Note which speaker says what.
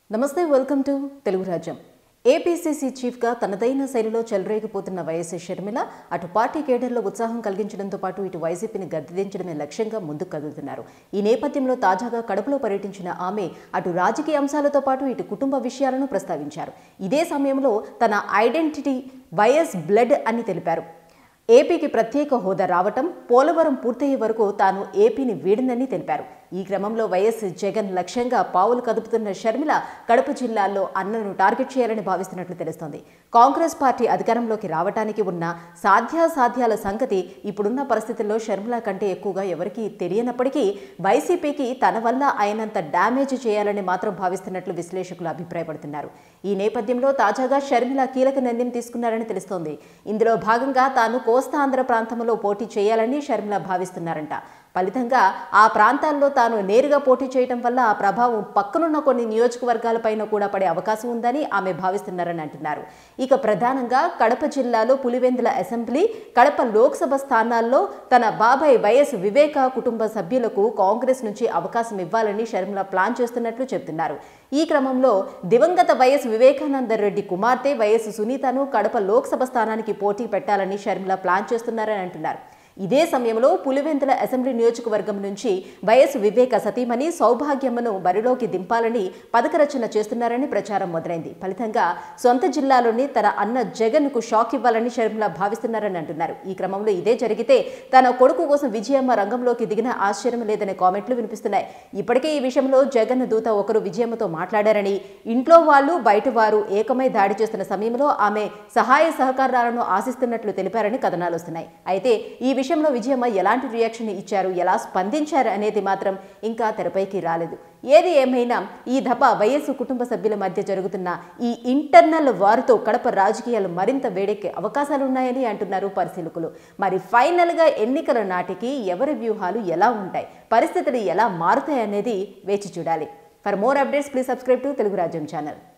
Speaker 1: నమస్తే welcome to Telugu రాజ్యం APCC చీఫ్గా తనదైన శైలిలో చెలరేగిపోతున్న వైఎస్ షర్మిల అటు పార్టీ కేడర్లో ఉత్సాహం కలిగించడంతో పాటు ఇటు వైసీపీని గద్దెదించడమే లక్ష్యంగా ముందుకు కదులుతున్నారు ఈ నేపథ్యంలో తాజాగా కడపలో పర్యటించిన ఆమె అటు రాజకీయ అంశాలతో పాటు ఇటు కుటుంబ విషయాలను ప్రస్తావించారు ఇదే సమయంలో తన ఐడెంటిటీ వైఎస్ బ్లడ్ అని తెలిపారు ఏపీకి ప్రత్యేక హోదా రావటం పోలవరం పూర్తయ్యే వరకు తాను ఏపీని వీడనని తెలిపారు ఈ క్రమంలో వైఎస్ జగన్ లక్ష్యంగా పావులు కదుపుతున్న షర్మిల కడప జిల్లాలో అన్నను టార్గెట్ చేయాలని భావిస్తున్నట్లు తెలుస్తోంది కాంగ్రెస్ పార్టీ అధికారంలోకి రావటానికి ఉన్న సాధ్యాసాధ్యాల సంగతి ఇప్పుడున్న పరిస్థితుల్లో షర్మిల కంటే ఎక్కువగా ఎవరికీ తెలియనప్పటికీ వైసీపీకి తన వల్ల అయినంత డ్యామేజ్ చేయాలని మాత్రం భావిస్తున్నట్లు విశ్లేషకులు అభిప్రాయపడుతున్నారు ఈ నేపథ్యంలో తాజాగా షర్మిల కీలక నిర్ణయం తీసుకున్నారని తెలుస్తోంది ఇందులో భాగంగా తాను కోస్తాంధ్ర ప్రాంతంలో పోటీ చేయాలని షర్మిల భావిస్తున్నారంట ఫలితంగా ఆ ప్రాంతాల్లో తాను నేరుగా పోటీ చేయడం వల్ల ఆ ప్రభావం పక్కనున్న కొన్ని నియోజకవర్గాలపైన కూడా పడే అవకాశం ఉందని ఆమె భావిస్తున్నారని అంటున్నారు ఇక ప్రధానంగా కడప జిల్లాలో పులివెందుల అసెంబ్లీ కడప లోక్సభ స్థానాల్లో తన బాబాయ్ వైఎస్ వివేక కుటుంబ సభ్యులకు కాంగ్రెస్ నుంచి అవకాశం ఇవ్వాలని షర్మిల ప్లాన్ చేస్తున్నట్లు చెబుతున్నారు ఈ క్రమంలో దివంగత వైఎస్ వివేకానంద రెడ్డి కుమార్తె వైఎస్ సునీతను కడప లోక్సభ స్థానానికి పోటీ పెట్టాలని షర్మిల ప్లాన్ చేస్తున్నారని అంటున్నారు ఇదే సమయంలో పులివెందుల అసెంబ్లీ నియోజకవర్గం నుంచి వైఎస్ వివేక సతీమణి సౌభాగ్యమ్మను బరిలోకి దింపాలని పథక రచన చేస్తున్నారని ప్రచారం మొదలైంది ఫలితంగా సొంత జిల్లాలోని తన అన్న జగన్కు షాక్ ఇవ్వాలని షర్మిల భావిస్తున్నారని అంటున్నారు ఈ క్రమంలో ఇదే జరిగితే తన కొడుకు కోసం విజయమ్మ రంగంలోకి దిగిన ఆశ్చర్యం లేదనే కామెంట్లు వినిపిస్తున్నాయి ఇప్పటికే ఈ విషయంలో జగన్ దూత ఒకరు విజయమ్మతో మాట్లాడారని ఇంట్లో వాళ్ళు బయట వారు ఏకమై దాడి చేస్తున్న సమయంలో ఆమె సహాయ సహకారాలను ఆశిస్తున్నట్లు తెలిపారని కథనాలు వస్తున్నాయి అయితే ఈ విషయంలో విజయమ్మ ఎలాంటి రియాక్షన్ ఇచ్చారు ఎలా స్పందించారు అనేది మాత్రం ఇంకా తెరపైకి రాలేదు ఏది ఏమైనా ఈ దఫ వైఎస్ కుటుంబ సభ్యుల మధ్య జరుగుతున్న ఈ ఇంటర్నల్ వారితో కడప రాజకీయాలు మరింత వేడెక్కే అవకాశాలున్నాయని అంటున్నారు పరిశీలకులు మరి ఫైనల్గా ఎన్నికల నాటికి ఎవరి వ్యూహాలు ఎలా ఉంటాయి పరిస్థితులు ఎలా మారుతాయనేది వేచి చూడాలి for more updates please subscribe to Telugu Rajyam channel